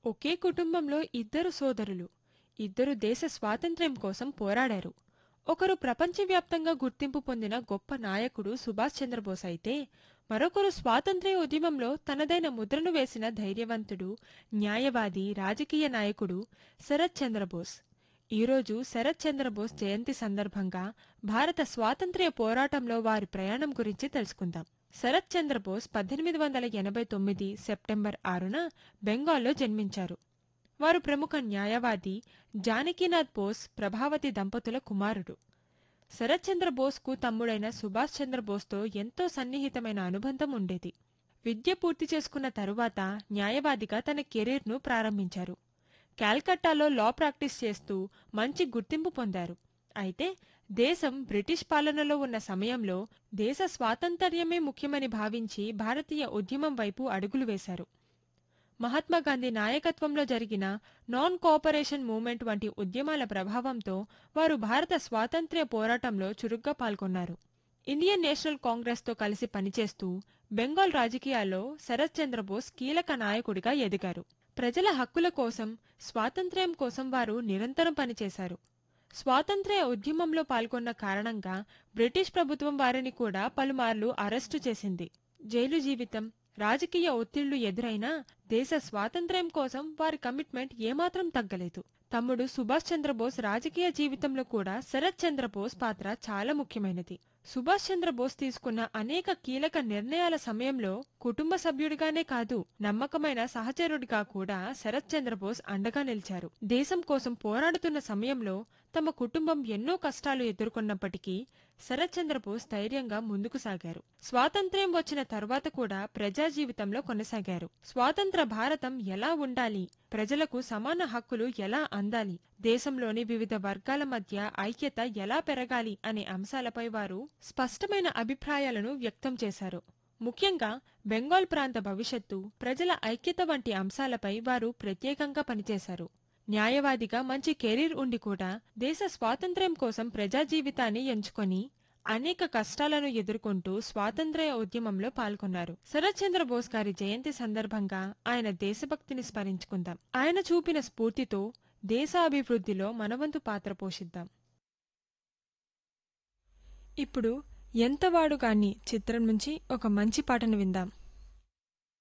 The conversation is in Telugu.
ఒకే కుటుంబంలో ఇద్దరు సోదరులు ఇద్దరు దేశ స్వాతంత్ర్యం కోసం పోరాడారు ఒకరు ప్రపంచవ్యాప్తంగా గుర్తింపు పొందిన గొప్ప నాయకుడు సుభాష్ చంద్రబోస్ అయితే మరొకరు స్వాతంత్ర్య ఉద్యమంలో తనదైన ముద్రను వేసిన ధైర్యవంతుడు న్యాయవాది రాజకీయ నాయకుడు శరత్ చంద్రబోస్ ఈరోజు శరత్ చంద్రబోస్ జయంతి సందర్భంగా భారత స్వాతంత్ర్య పోరాటంలో వారి ప్రయాణం గురించి తెలుసుకుందాం శరత్ చంద్రబోస్ పద్దెనిమిది వందల ఎనభై తొమ్మిది సెప్టెంబర్ ఆరున బెంగాల్లో జన్మించారు వారు ప్రముఖ న్యాయవాది జానకీనాథ్ బోస్ ప్రభావతి దంపతుల కుమారుడు శరత్ చంద్ర బోస్కు తమ్ముడైన సుభాష్ చంద్రబోస్తో ఎంతో సన్నిహితమైన అనుబంధం ఉండేది విద్య పూర్తి చేసుకున్న తరువాత న్యాయవాదిగా తన కెరీర్ను ప్రారంభించారు కాల్కట్టాలో లా ప్రాక్టీస్ చేస్తూ మంచి గుర్తింపు పొందారు అయితే దేశం బ్రిటిష్ పాలనలో ఉన్న సమయంలో దేశ స్వాతంత్ర్యమే ముఖ్యమని భావించి భారతీయ ఉద్యమం వైపు అడుగులు వేశారు మహాత్మాగాంధీ నాయకత్వంలో జరిగిన నాన్ కోఆపరేషన్ మూవ్మెంట్ వంటి ఉద్యమాల ప్రభావంతో వారు భారత స్వాతంత్ర్య పోరాటంలో చురుగ్గా పాల్గొన్నారు ఇండియన్ నేషనల్ కాంగ్రెస్తో కలిసి పనిచేస్తూ బెంగాల్ రాజకీయాల్లో శరత్ చంద్రబోస్ కీలక నాయకుడిగా ఎదిగారు ప్రజల హక్కుల కోసం స్వాతంత్ర్యం కోసం వారు నిరంతరం పనిచేశారు స్వాతంత్ర్య ఉద్యమంలో పాల్గొన్న కారణంగా బ్రిటిష్ ప్రభుత్వం వారిని కూడా పలుమార్లు అరెస్టు చేసింది జైలు జీవితం రాజకీయ ఒత్తిళ్లు ఎదురైనా దేశ స్వాతంత్ర్యం కోసం వారి కమిట్మెంట్ ఏమాత్రం తగ్గలేదు తమ్ముడు సుభాష్ చంద్రబోస్ రాజకీయ జీవితంలో కూడా శరత్ చంద్రబోస్ పాత్ర చాలా ముఖ్యమైనది సుభాష్ చంద్రబోస్ తీసుకున్న అనేక కీలక నిర్ణయాల సమయంలో కుటుంబ సభ్యుడిగానే కాదు నమ్మకమైన సహచరుడిగా కూడా శరత్ చంద్రబోస్ అండగా నిలిచారు దేశం కోసం పోరాడుతున్న సమయంలో తమ కుటుంబం ఎన్నో కష్టాలు ఎదుర్కొన్నప్పటికీ శరత్ చంద్రబోస్ ధైర్యంగా ముందుకు సాగారు స్వాతంత్ర్యం వచ్చిన తరువాత కూడా ప్రజా జీవితంలో కొనసాగారు స్వాతంత్ర భారతం ఎలా ఉండాలి ప్రజలకు సమాన హక్కులు ఎలా అందాలి దేశంలోని వివిధ వర్గాల మధ్య ఐక్యత ఎలా పెరగాలి అనే అంశాలపై వారు స్పష్టమైన అభిప్రాయాలను వ్యక్తం చేశారు ముఖ్యంగా బెంగాల్ ప్రాంత భవిష్యత్తు ప్రజల ఐక్యత వంటి అంశాలపై వారు ప్రత్యేకంగా పనిచేశారు న్యాయవాదిగా మంచి కెరీర్ ఉండి కూడా దేశ స్వాతంత్ర్యం కోసం ప్రజా జీవితాన్ని ఎంచుకొని అనేక కష్టాలను ఎదుర్కొంటూ స్వాతంత్ర్య ఉద్యమంలో పాల్గొన్నారు శరత్ చంద్ర బోస్ గారి జయంతి సందర్భంగా ఆయన దేశభక్తిని స్మరించుకుందాం ఆయన చూపిన స్ఫూర్తితో దేశాభివృద్ధిలో మనవంతు పాత్ర పోషిద్దాం ఇప్పుడు ఎంతవాడు కాని చిత్రం నుంచి ఒక మంచి పాటను విందాం